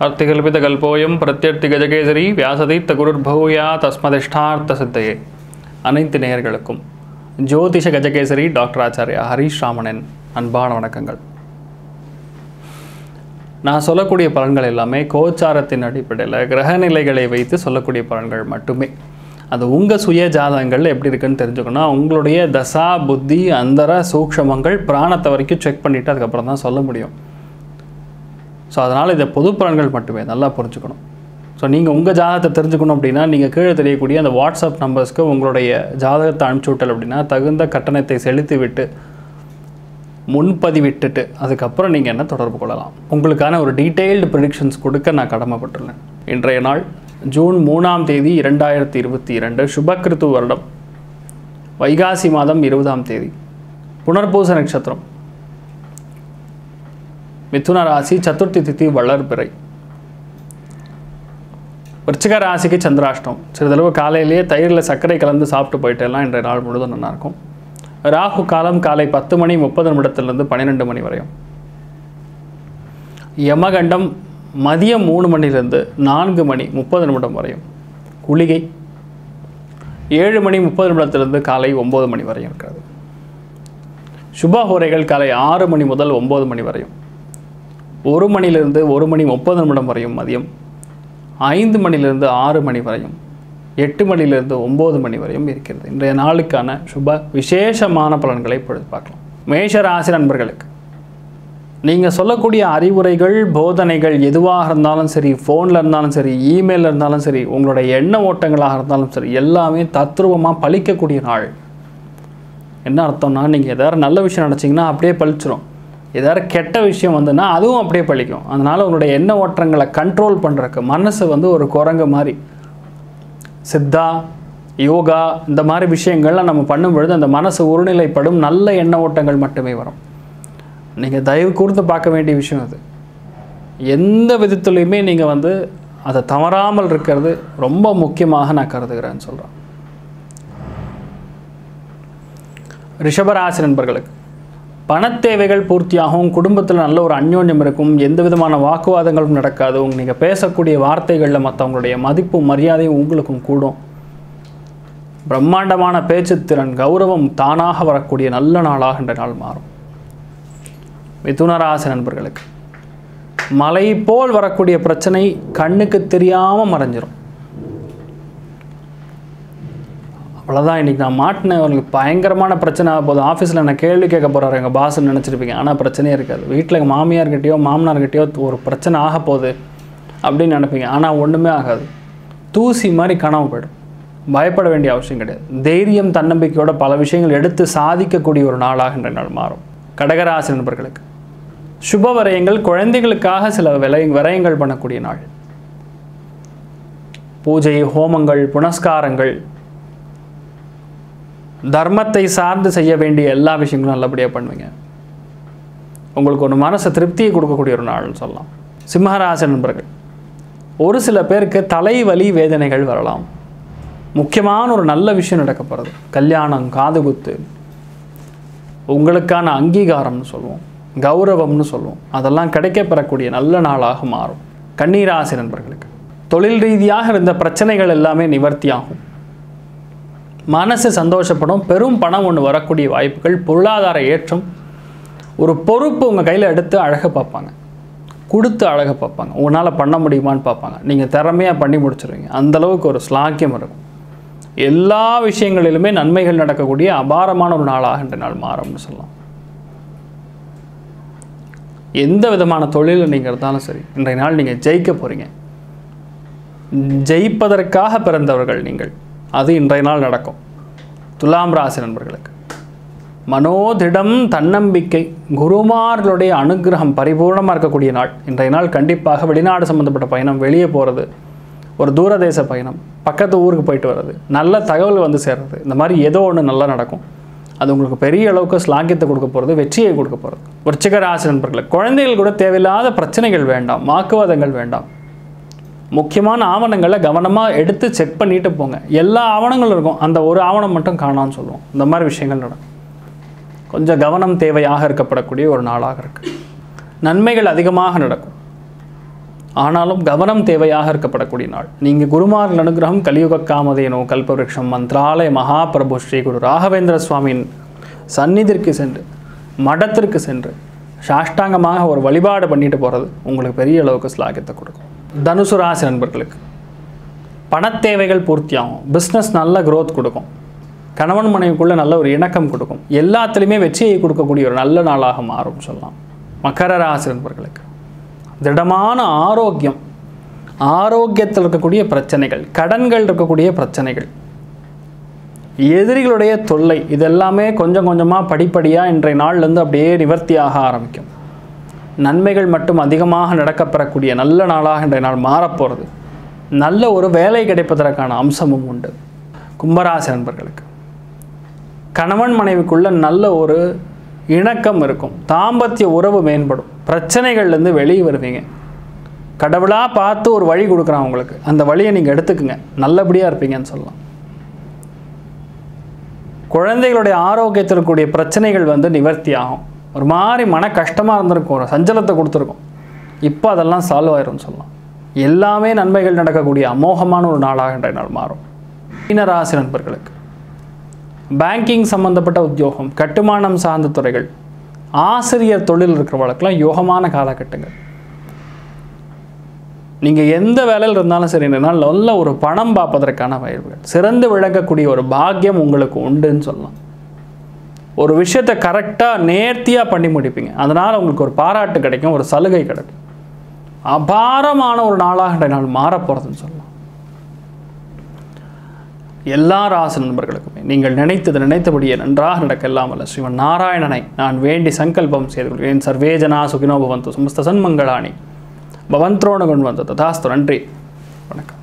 அர்த்திகல்பிதகல்போயம் பிரத்யர்த்தி கஜகேசரி வியாசதீர்த்த குருர்பூயா தஸ்மதிஷ்டார்த்த சித்தையே அனைத்து நேயர்களுக்கும் ஜோதிஷ கஜகேசரி டாக்டர் ஆச்சாரியா ஹரீஷ் ராமனின் அன்பான வணக்கங்கள் நான் சொல்லக்கூடிய பலன்கள் எல்லாமே கோச்சாரத்தின் அடிப்படையில் கிரகநிலைகளை வைத்து சொல்லக்கூடிய பலன்கள் மட்டுமே அது உங்கள் சுய ஜாதகங்கள் எப்படி இருக்குன்னு தெரிஞ்சுக்கணும் உங்களுடைய தசா புத்தி அந்தர சூக்ஷமங்கள் பிராணத்தை வரைக்கும் செக் பண்ணிவிட்டு அதுக்கப்புறம் தான் சொல்ல முடியும் ஸோ அதனால் இதை பொது பலன்கள் மட்டுமே நல்லா புரிஞ்சுக்கணும் ஸோ நீங்கள் உங்கள் ஜாதகத்தை தெரிஞ்சுக்கணும் அப்படின்னா நீங்கள் கீழே தெரியக்கூடிய அந்த வாட்ஸ்அப் நம்பர்ஸ்க்கு உங்களுடைய ஜாதகத்தை அனுப்பிச்சி விட்டல் அப்படின்னா தகுந்த கட்டணத்தை செலுத்தி விட்டு முன்பதிவிட்டுட்டு அதுக்கப்புறம் நீங்கள் என்ன தொடர்பு கொள்ளலாம் உங்களுக்கான ஒரு டீட்டெயில்டு ப்ரிடிக்ஷன்ஸ் கொடுக்க நான் கடமைப்பட்டுள்ளேன் இன்றைய நாள் ஜூன் மூணாம் தேதி இரண்டாயிரத்தி இருபத்தி இரண்டு சுபக்கிருத்து வருடம் வைகாசி மாதம் இருபதாம் தேதி புனர்பூச நட்சத்திரம் மிதுன ராசி சதுர்த்தி திதி வளர்பிறை விருச்சிக ராசிக்கு சந்திராஷ்டம் சிறிதளவு காலையிலேயே தயிரில் சர்க்கரை கலந்து சாப்பிட்டு போயிட்டெல்லாம் இன்றைய நாள் முழுதும் நல்லாயிருக்கும் ராகு காலம் காலை பத்து மணி முப்பது நிமிடத்திலிருந்து பன்னிரெண்டு மணி வரையும் யமகண்டம் மதியம் மூணு மணிலிருந்து நான்கு மணி முப்பது நிமிடம் வரையும் குளிகை ஏழு மணி முப்பது நிமிடத்திலிருந்து காலை ஒம்பது மணி வரையும் இருக்கிறது சுபஹோரைகள் காலை ஆறு மணி முதல் ஒம்பது மணி வரையும் ஒரு மணிலிருந்து ஒரு மணி முப்பது நிமிடம் வரையும் மதியம் ஐந்து மணிலிருந்து ஆறு மணி வரையும் எட்டு மணிலிருந்து ஒம்பது மணி வரையும் இருக்கிறது இன்றைய நாளுக்கான சுப விசேஷமான பலன்களை இப்பொழுது பார்க்கலாம் மேஷ ராசி நண்பர்களுக்கு நீங்கள் சொல்லக்கூடிய அறிவுரைகள் போதனைகள் எதுவாக இருந்தாலும் சரி ஃபோனில் இருந்தாலும் சரி இமெயிலில் இருந்தாலும் சரி உங்களுடைய எண்ண ஓட்டங்களாக இருந்தாலும் சரி எல்லாமே தத்ரூபமாக பழிக்கக்கூடிய நாள் என்ன அர்த்தம்னா நீங்கள் எதாவது நல்ல விஷயம் நினச்சிங்கன்னா அப்படியே பழிச்சிரும் ஏதாவது கெட்ட விஷயம் வந்துன்னா அதுவும் அப்படியே பழிக்கும் அதனால் உங்களுடைய எண்ண ஓட்டங்களை கண்ட்ரோல் பண்ணுறக்கு மனசு வந்து ஒரு குரங்கு மாதிரி சித்தா யோகா இந்த மாதிரி விஷயங்கள்லாம் நம்ம பண்ணும் பொழுது அந்த மனசு ஒருநிலைப்படும் நல்ல எண்ண ஓட்டங்கள் மட்டுமே வரும் நீங்கள் தயவு கூர்ந்து பார்க்க வேண்டிய விஷயம் அது எந்த விதத்துலையுமே நீங்கள் வந்து அதை தவறாமல் இருக்கிறது ரொம்ப முக்கியமாக நான் கருதுகிறேன்னு சொல்கிறேன் ரிஷபராசி நண்பர்களுக்கு பணத்தேவைகள் பூர்த்தியாகும் குடும்பத்தில் நல்ல ஒரு அந்யோன்யம் இருக்கும் எந்த விதமான வாக்குவாதங்களும் நடக்காது உங்க நீங்கள் பேசக்கூடிய வார்த்தைகளில் மற்றவங்களுடைய மதிப்பும் மரியாதையும் உங்களுக்கும் கூடும் பிரம்மாண்டமான பேச்சுத்திறன் கௌரவம் தானாக வரக்கூடிய நல்ல நாளாக இந்த நாள் மாறும் மிதுனராசி நண்பர்களுக்கு மலை போல் வரக்கூடிய பிரச்சனை கண்ணுக்கு தெரியாமல் மறைஞ்சிரும் அவ்வளோதான் இன்றைக்கி நான் மாட்டினேன் அவங்களுக்கு பயங்கரமான பிரச்சனை ஆக போதும் ஆஃபீஸில் நான் கேள்வி கேட்க போகிறாரு எங்கள் பாஸ்ன்னு நினச்சிருப்பீங்க ஆனால் பிரச்சனையே இருக்காது வீட்டில் எங்கள் மாமியார்கிட்டயோ மாமனார்கிட்டயோ ஒரு பிரச்சனை ஆக போகுது அப்படின்னு நினைப்பீங்க ஆனால் ஒன்றுமே ஆகாது தூசி மாதிரி காணாமல் போயிடும் பயப்பட வேண்டிய அவசியம் கிடையாது தைரியம் தன்னம்பிக்கையோட பல விஷயங்கள் எடுத்து சாதிக்கக்கூடிய ஒரு நாளாக இன்றைய நாள் மாறும் கடகராசி நண்பர்களுக்கு சுப வரையங்கள் குழந்தைகளுக்காக சில விலை விரயங்கள் பண்ணக்கூடிய நாள் பூஜை ஹோமங்கள் புனஸ்காரங்கள் தர்மத்தை சார்ந்து செய்ய வேண்டிய எல்லா விஷயங்களும் நல்லபடியாக பண்ணுவீங்க உங்களுக்கு ஒரு மனசு திருப்தியை கொடுக்கக்கூடிய ஒரு நாள்னு சொல்லலாம் சிம்மராசி நண்பர்கள் ஒரு சில பேருக்கு தலைவலி வேதனைகள் வரலாம் முக்கியமான ஒரு நல்ல விஷயம் நடக்க போகிறது கல்யாணம் காதுகுத்து உங்களுக்கான அங்கீகாரம்னு சொல்லுவோம் கௌரவம்னு சொல்லுவோம் அதெல்லாம் கிடைக்கப்பெறக்கூடிய நல்ல நாளாக மாறும் கண்ணீராசி நண்பர்களுக்கு தொழில் ரீதியாக இருந்த பிரச்சனைகள் எல்லாமே நிவர்த்தியாகும் மனசு சந்தோஷப்படும் பெரும் பணம் ஒன்று வரக்கூடிய வாய்ப்புகள் பொருளாதார ஏற்றம் ஒரு பொறுப்பு உங்கள் கையில் எடுத்து அழக பார்ப்பாங்க கொடுத்து அழக பார்ப்பாங்க உங்களால் பண்ண முடியுமான்னு பார்ப்பாங்க நீங்கள் திறமையாக பண்ணி முடிச்சிருவீங்க அந்தளவுக்கு ஒரு ஸ்லாக்கியம் இருக்கும் எல்லா விஷயங்களிலுமே நன்மைகள் நடக்கக்கூடிய அபாரமான ஒரு நாளாக இன்றைய நாள் மாறும்னு சொல்லலாம் எந்த விதமான தொழிலில் நீங்கள் இருந்தாலும் சரி இன்றைய நாள் நீங்கள் ஜெயிக்க போகிறீங்க ஜெயிப்பதற்காக பிறந்தவர்கள் நீங்கள் அது இன்றைய நாள் நடக்கும் துலாம் ராசி நண்பர்களுக்கு மனோதிடம் தன்னம்பிக்கை குருமார்களுடைய அனுகிரகம் பரிபூர்ணமாக இருக்கக்கூடிய நாள் இன்றைய நாள் கண்டிப்பாக வெளிநாடு சம்மந்தப்பட்ட பயணம் வெளியே போகிறது ஒரு தூரதேச பயணம் பக்கத்து ஊருக்கு போயிட்டு வர்றது நல்ல தகவல் வந்து சேர்றது இந்த மாதிரி ஏதோ ஒன்று நல்லா நடக்கும் அது உங்களுக்கு பெரிய அளவுக்கு ஸ்லாங்கியத்தை கொடுக்க போகிறது வெற்றியை கொடுக்க போகிறது விருச்சிக ராசி நண்பர்களுக்கு குழந்தைகள் கூட தேவையில்லாத பிரச்சனைகள் வேண்டாம் வாக்குவாதங்கள் வேண்டாம் முக்கியமான ஆவணங்களை கவனமாக எடுத்து செக் பண்ணிட்டு போங்க எல்லா ஆவணங்களும் இருக்கும் அந்த ஒரு ஆவணம் மட்டும் காணான்னு சொல்லுவோம் இந்த மாதிரி விஷயங்கள் நடக்கும் கொஞ்சம் கவனம் தேவையாக இருக்கப்படக்கூடிய ஒரு நாளாக இருக்கு நன்மைகள் அதிகமாக நடக்கும் ஆனாலும் கவனம் தேவையாக இருக்கப்படக்கூடிய நாள் நீங்கள் குருமார்கள் அனுகிரகம் கலியுக காமதேனோ கல்பவருஷம் மந்த்ராலய மகாபிரபு ஸ்ரீ குரு ராகவேந்திர சுவாமியின் சந்நிதிற்கு சென்று மடத்திற்கு சென்று சாஷ்டாங்கமாக ஒரு வழிபாடு பண்ணிட்டு போகிறது உங்களுக்கு பெரிய அளவுக்கு ஸ்லாகியத்தை கொடுக்கும் தனுசு ராசி நண்பர்களுக்கு பணத்தேவைகள் பூர்த்தியாகும் பிஸ்னஸ் நல்ல growth கொடுக்கும் கணவன் மனைவிக்குள்ள நல்ல ஒரு இணக்கம் கொடுக்கும் எல்லாத்துலேயுமே வெற்றியை கொடுக்கக்கூடிய ஒரு நல்ல நாளாக மாறும் சொல்லலாம் மகர ராசி நண்பர்களுக்கு திடமான ஆரோக்கியம் ஆரோக்கியத்தில் இருக்கக்கூடிய பிரச்சனைகள் கடன்கள் இருக்கக்கூடிய பிரச்சனைகள் எதிரிகளுடைய தொல்லை இதெல்லாமே கொஞ்சம் கொஞ்சமாக படிப்படியாக இன்றைய நாள்லேருந்து அப்படியே நிவர்த்தியாக ஆரம்பிக்கும் நன்மைகள் மட்டும் அதிகமாக நடக்கப்பெறக்கூடிய நல்ல நாளாக இன்றைய நாள் மாறப்போகிறது நல்ல ஒரு வேலை கிடைப்பதற்கான அம்சமும் உண்டு கும்பராசி நண்பர்களுக்கு கணவன் மனைவிக்குள்ள நல்ல ஒரு இணக்கம் இருக்கும் தாம்பத்திய உறவு மேம்படும் பிரச்சனைகள்லேருந்து வெளியே வருவீங்க கடவுளாக பார்த்து ஒரு வழி கொடுக்குறான் உங்களுக்கு அந்த வழியை நீங்கள் எடுத்துக்குங்க நல்லபடியாக இருப்பீங்கன்னு சொல்லலாம் குழந்தைகளுடைய ஆரோக்கியத்தில் இருக்கக்கூடிய பிரச்சனைகள் வந்து நிவர்த்தி ஆகும் ஒரு மாதிரி மன கஷ்டமாக இருந்திருக்கும் ஒரு சஞ்சலத்தை கொடுத்துருக்கும் இப்போ அதெல்லாம் சால்வ் ஆயிரும்னு சொல்லலாம் எல்லாமே நன்மைகள் நடக்கக்கூடிய அமோகமான ஒரு நாளாக இன்றைய நாள் மாறும் மீனராசி நண்பர்களுக்கு பேங்கிங் சம்பந்தப்பட்ட உத்தியோகம் கட்டுமானம் சார்ந்த துறைகள் ஆசிரியர் தொழில் இருக்கிறவங்களுக்கெல்லாம் யோகமான காலகட்டங்கள் நீங்கள் எந்த வேலையில் இருந்தாலும் சரி என்னால் நல்ல ஒரு பணம் பார்ப்பதற்கான வாய்ப்புகள் சிறந்து விளங்கக்கூடிய ஒரு பாக்கியம் உங்களுக்கு உண்டுன்னு சொல்லலாம் ஒரு விஷயத்தை கரெக்டாக நேர்த்தியாக பண்ணி முடிப்பீங்க அதனால் உங்களுக்கு ஒரு பாராட்டு கிடைக்கும் ஒரு சலுகை கிடைக்கும் அபாரமான ஒரு நாளாக இன்றைய நாள் மாறப்போகிறதுன்னு சொல்லலாம் எல்லா ராசி நண்பர்களுக்குமே நீங்கள் நினைத்தது நினைத்தபடியே நன்றாக நடக்க இல்லாமல் ஸ்ரீமன் நாராயணனை நான் வேண்டி சங்கல்பம் செய்து கொள்கிறேன் சர்வேஜனா சுகினோ பவந்து சமஸ்த சன்மங்களாணி பவந்த்ரோண கொண்டு வந்தது ததாஸ்து நன்றி வணக்கம்